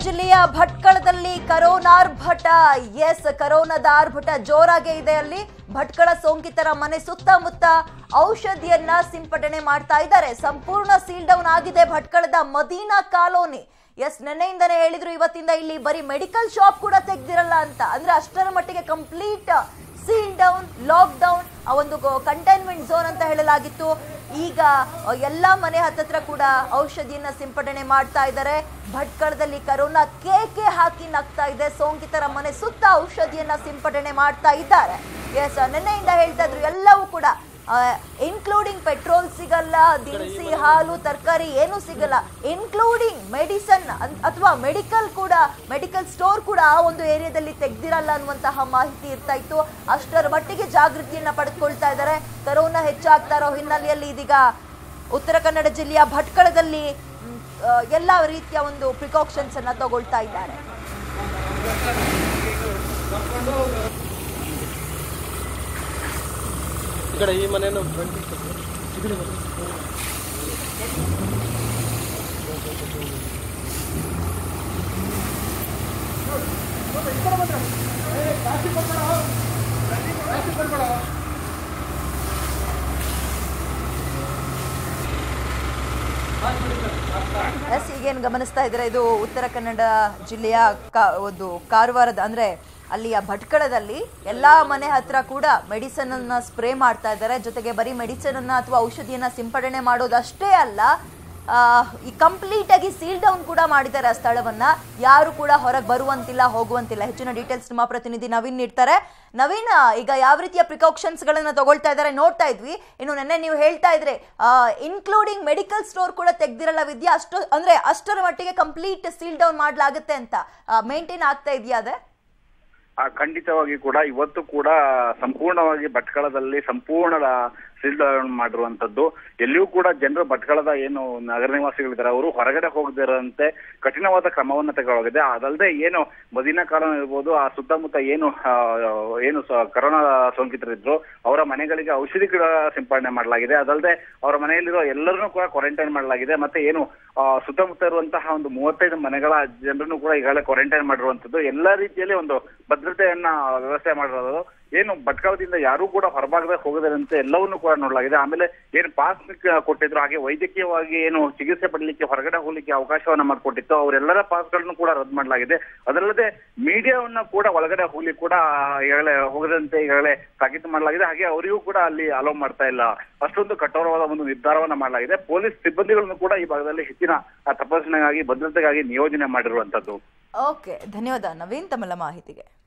ಜಿಲ್ಲೆಯ ಭಟ್ಕಳದಲ್ಲಿ ಕರೋನಾರ್ಭಟ ಎಸ್ ಕರೋನಾದ ಆರ್ಭಟ ಜೋರಾಗೇ ಇದೆ ಅಲ್ಲಿ ಭಟ್ಕಳ ಸೋಂಕಿತರ ಮನೆ ಸುತ್ತಮುತ್ತ ಔಷಧಿಯನ್ನ ಸಿಂಪಡಣೆ ಮಾಡ್ತಾ ಇದ್ದಾರೆ ಸಂಪೂರ್ಣ ಸೀಲ್ ಡೌನ್ ಆಗಿದೆ ಭಟ್ಕಳದ ಮದೀನಾ ಕಾಲೋನಿ ಎಸ್ ನಿನ್ನೆಯಿಂದನೇ ಹೇಳಿದ್ರು ಇವತ್ತಿಂದ ಇಲ್ಲಿ ಬರೀ ಮೆಡಿಕಲ್ ಶಾಪ್ ಕೂಡ ತೆಗ್ದಿರಲ್ಲ ಅಂತ ಅಂದ್ರೆ ಅಷ್ಟರ ಮಟ್ಟಿಗೆ complete seal down lock down ಆ ಒಂದು ಕಂಟೈನ್ಮೆಂಟ್ ಝೋನ್ ಅಂತ ಹೇಳಲಾಗಿತ್ತು ಈಗ ಅ, ಎಲ್ಲಾ ಮನೆ ಹತ್ತತ್ರ ಕೂಡ ಔಷಧಿಯನ್ನ ಸಿಂಪಡಣೆ ಮಾಡ್ತಾ ಇದ್ದಾರೆ ಭಟ್ಕಳದಲ್ಲಿ ಕರೋನಾ ಕೇಕೆ ಹಾಕಿ ನಗ್ತಾ ಇದೆ ಸೋಂಕಿತರ ಮನೆ ಸುತ್ತ ಔಷಧಿಯನ್ನ ಸಿಂಪಡಣೆ ಮಾಡ್ತಾ ಇದ್ದಾರೆ ಎಸ್ ನಿನ್ನೆಯಿಂದ ಹೇಳ್ತಾ ಇದ್ರು ಎಲ್ಲವೂ ಕೂಡ ಇನ್ಕ್ಲೂಡಿಂಗ್ ಪೆಟ್ರೋಲ್ ಸಿಗಲ್ಲ ದಿನಸಿ ಹಾಲು ತರಕಾರಿ ಏನು ಸಿಗಲ್ಲ ಇನ್ಕ್ಲೂಡಿಂಗ್ ಮೆಡಿಸನ್ ಅಥವಾ ಮೆಡಿಕಲ್ ಕೂಡ ಮೆಡಿಕಲ್ ಸ್ಟೋರ್ ಕೂಡ ಆ ಒಂದು ಏರಿಯಾದಲ್ಲಿ ತೆಗ್ದಿರಲ್ಲ ಅನ್ನುವಂತಹ ಮಾಹಿತಿ ಇರ್ತಾ ಇತ್ತು ಅಷ್ಟರ ಮಟ್ಟಿಗೆ ಜಾಗೃತಿಯನ್ನ ಪಡೆದುಕೊಳ್ತಾ ಇದ್ದಾರೆ ಕರೋನಾ ಹೆಚ್ಚಾಗ್ತಾ ಇರೋ ಹಿನ್ನೆಲೆಯಲ್ಲಿ ಇದೀಗ ಉತ್ತರ ಕನ್ನಡ ಜಿಲ್ಲೆಯ ಭಟ್ಕಳದಲ್ಲಿ ಮ್, ಆ, ಎಲ್ಲ ರೀತಿಯ ಒಂದು ಪ್ರಿಕಾಷನ್ಸ್ ಅನ್ನ ತಗೊಳ್ತಾ ಇದ್ದಾರೆ ಈ ಕಡೆ ಈ ಮನೇನು ಫ್ರಂಟ್ ಎಸ್ ಈಗೇನು ಗಮನಿಸ್ತಾ ಇದ್ರೆ ಇದು ಉತ್ತರ ಕನ್ನಡ ಜಿಲ್ಲೆಯ ಕಾ ಒಂದು ಕಾರವಾರದ ಅಂದ್ರೆ ಅಲ್ಲಿಯ ಭಟ್ಕಳದಲ್ಲಿ ಎಲ್ಲಾ ಮನೆ ಹತ್ರ ಕೂಡ ಮೆಡಿಸನ್ ಅನ್ನ ಸ್ಪ್ರೇ ಮಾಡ್ತಾ ಇದ್ದಾರೆ ಜೊತೆಗೆ ಬರೀ ಮೆಡಿಸನ್ ಅನ್ನ ಅಥವಾ ಔಷಧಿಯನ್ನ ಸಿಂಪಡಣೆ ಮಾಡೋದಷ್ಟೇ ಅಲ್ಲ ಆ, ಈ ಕಂಪ್ಲೀಟ್ ಆಗಿ ಸೀಲ್ ಡೌನ್ ಕೂಡ ಮಾಡಿದ್ದಾರೆ ಆ ಸ್ಥಳವನ್ನ ಯಾರು ಕೂಡ ಹೊರಗೆ ಬರುವಂತಿಲ್ಲ ಹೋಗುವಂತಿಲ್ಲ ಹೆಚ್ಚಿನ ಡೀಟೇಲ್ಸ್ ನಮ್ಮ ಪ್ರತಿನಿಧಿ ನವೀನ್ ನೀಡ್ತಾರೆ ನವೀನ್ ಈಗ ಯಾವ ರೀತಿಯ ಪ್ರಿಕಾಷನ್ಸ್ ಗಳನ್ನ ತಗೊಳ್ತಾ ಇದ್ದಾರೆ ನೋಡ್ತಾ ಇದ್ವಿ ಇನ್ನು ನೆನ್ನೆ ನೀವು ಹೇಳ್ತಾ ಇದ್ರೆ ಇನ್ಕ್ಲೂಡಿಂಗ್ ಮೆಡಿಕಲ್ ಸ್ಟೋರ್ ಕೂಡ ತೆಗ್ದಿರಲ್ಲ ವಿದ್ಯಾ ಅಷ್ಟು ಅಂದ್ರೆ ಅಷ್ಟರ ಮಟ್ಟಿಗೆ ಕಂಪ್ಲೀಟ್ ಸೀಲ್ ಡೌನ್ ಮಾಡ್ಲಾಗುತ್ತೆ ಅಂತ ಮೇಂಟೈನ್ ಆಗ್ತಾ ಇದೆಯಾ ಅದೇ ಆ, ಖಂಡಿತವಾಗಿ ಕೂಡ ಇವತ್ತು ಕೂಡ ಸಂಪೂರ್ಣವಾಗಿ ಭಟ್ಕಳದಲ್ಲಿ ಸಂಪೂರ್ಣ ಸೀಲ್ ಡೌನ್ ಮಾಡಿರುವಂತದ್ದು ಎಲ್ಲಿಯೂ ಕೂಡ ಜನರು ಭಟ್ಕಳದ ಏನು ನಗರ ನಿವಾಸಿಗಳಿದ್ದಾರೆ ಅವರು ಹೊರಗಡೆ ಹೋಗದಿರಂತೆ ಕಠಿಣವಾದ ಕ್ರಮವನ್ನ ತಗೊಳ್ಳೋಗಿದೆ ಅದಲ್ಲದೆ ಏನು ಮದಿನ ಕಾಲ ಇರ್ಬೋದು ಆ ಸುತ್ತಮುತ್ತ ಏನು ಆ, ಏನು ಸ- ಕರೋನಾ ಸೋಂಕಿತರಿದ್ರು ಅವರ ಮನೆಗಳಿಗೆ ಔಷಧಿ ಕೂಡ ಸಿಂಪಡಣೆ ಮಾಡಲಾಗಿದೆ ಅದಲ್ಲದೆ ಅವರ ಮನೆಯಲ್ಲಿರೋ ಎಲ್ಲರನ್ನೂ ಕೂಡ ಕ್ವಾರಂಟೈನ್ ಮಾಡಲಾಗಿದೆ ಮತ್ತೆ ಏನು ಆ, ಸುತ್ತಮುತ್ತ ಇರುವಂತಹ ಒಂದು ಮೂವತ್ತೈದು ಮನೆಗಳ ಜನರನ್ನು ಕೂಡ ಈಗಾಗಲೇ ಕ್ವಾರಂಟೈನ್ ಮಾಡಿರುವಂತದ್ದು ಎಲ್ಲಾ ರೀತಿಯಲ್ಲಿ ಒಂದು ಭದ್ರತೆಯನ್ನ ವ್ಯವಸ್ಥೆ ಮಾಡಿರೋದು ಏನು ಭಟ್ಕಳದಿಂದ ಯಾರೂ ಕೂಡ ಹೊರಭಾಗದಾಗ ಹೋಗದಂತೆ ಎಲ್ಲವನ್ನೂ ಕೂಡ ನೋಡಲಾಗಿದೆ ಆಮೇಲೆ ಏನು ಪಾಸ್ ಕೊಟ್ಟಿದ್ರು ಹಾಗೆ ವೈದ್ಯಕೀಯವಾಗಿ ಏನು ಚಿಕಿತ್ಸೆ ಪಡಲಿಕ್ಕೆ ಹೊರಗಡೆ ಹೋಗ್ಲಿಕ್ಕೆ ಅವಕಾಶವನ್ನ ಮಾಡಿಕೊಟ್ಟಿತ್ತು ಅವರೆಲ್ಲರ ಪಾಸ್ಗಳನ್ನು ಕೂಡ ರದ್ದು ಮಾಡಲಾಗಿದೆ ಅದಲ್ಲದೆ ಮೀಡಿಯಾವನ್ನ ಕೂಡ ಒಳಗಡೆ ಹೋಗ್ಲಿಕ್ಕೆ ಕೂಡ ಈಗಾಗಲೇ ಹೋಗದಂತೆ ಈಗಾಗಲೇ ತಾಕೀತು ಮಾಡಲಾಗಿದೆ ಹಾಗೆ ಅವರಿಗೂ ಕೂಡ ಅಲ್ಲಿ ಅಲೋ ಮಾಡ್ತಾ ಇಲ್ಲ ಅಷ್ಟೊಂದು ಕಠೋರವಾದ ಒಂದು ನಿರ್ಧಾರವನ್ನ ಮಾಡಲಾಗಿದೆ ಪೊಲೀಸ್ ಸಿಬ್ಬಂದಿಗಳನ್ನು ಕೂಡ ಈ ಭಾಗದಲ್ಲಿ ಹೆಚ್ಚಿನ ಆ, ತಪಾಸಣೆಗಾಗಿ ಭದ್ರತೆಗಾಗಿ ನಿಯೋಜನೆ ಮಾಡಿರುವಂತದ್ದು ಓಕೆ ಧನ್ಯವಾದ ನವೀನ್ ತಮ್ಮೆಲ್ಲ ಮಾಹಿತಿಗೆ